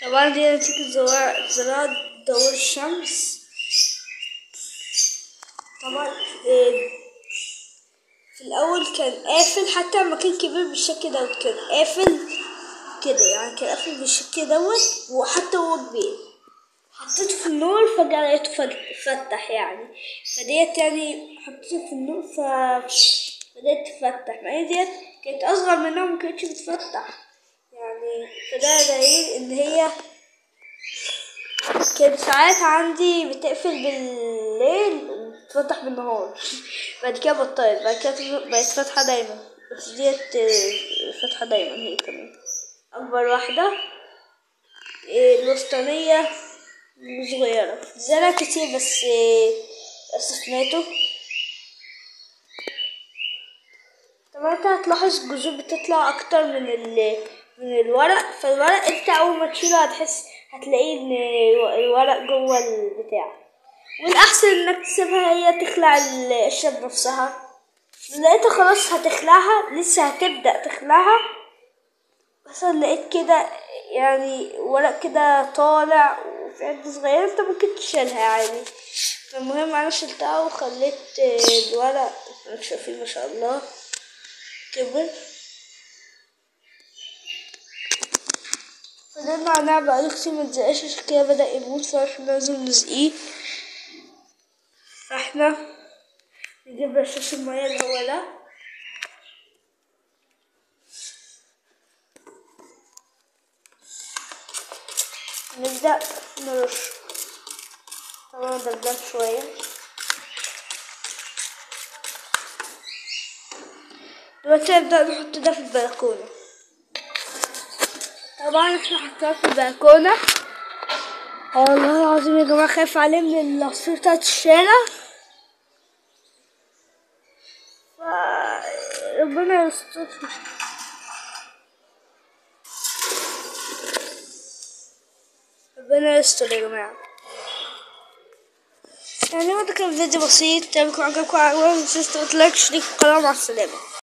طبعا دي نتيجة زراعة زراعة ضوء الشمس طبعا إيه، في الأول كان قافل حتى لما كان كبير بالشكل دوت كان قافل كده يعني كان قافل بالشكل دوت وحتى هو كبير حطيته في النور فجأة لقيته فج- فتح يعني فديت يعني حطيته في النور ف بدأت تفتح ما هي ديت كانت أصغر منها وما كانتش بتفتح يعني فده دليل إن هي كانت ساعات عندي بتقفل بالليل وتفتح بالنهار بعد كده بطلت بعد كده بقت فاتحة دايما بس ديت آه، فاتحة دايما هي كمان أكبر واحدة آه، الوسطانية صغيرة زرع كتير بس آه، للأسف ماتوا طبعا انت هتلاحظ الجذور بتطلع أكتر من ال من الورق فالورق انت أول ما تشيله هتحس هتلاقيه إن الورق جوه البتاع والأحسن إنك تسيبها هي تخلع القشرة بنفسها لقيتها خلاص هتخلعها لسه هتبدأ تخلعها مثلا لقيت كده يعني ورق كده طالع وفي عدة صغيرة انت ممكن تشيلها عادي فالمهم انا شلتها وخليت آه، الورق انتوا شايفين ما شاء الله كبر فده النعناع بقاله كتير متزقاش عشان كده بدأ يموت فاحنا لازم نسقيه فاحنا نجيب رشاش المية اللي هو ده نبدأ نرش طبعا دبدب شوية دلوقتي نبدأ نحط ده في البلكونة طبعا احنا حطيناه في البلكونة والله العظيم يا جماعة خايف عليه من العصفور بتاعت الشارع ف ربنا يستر ربنا يستر يا جماعة يعني هو ده كان فيديو بسيط لو عجبكم عجبكم متنسوش تحطوا لايك وتشتركوا في القناة مع السلامة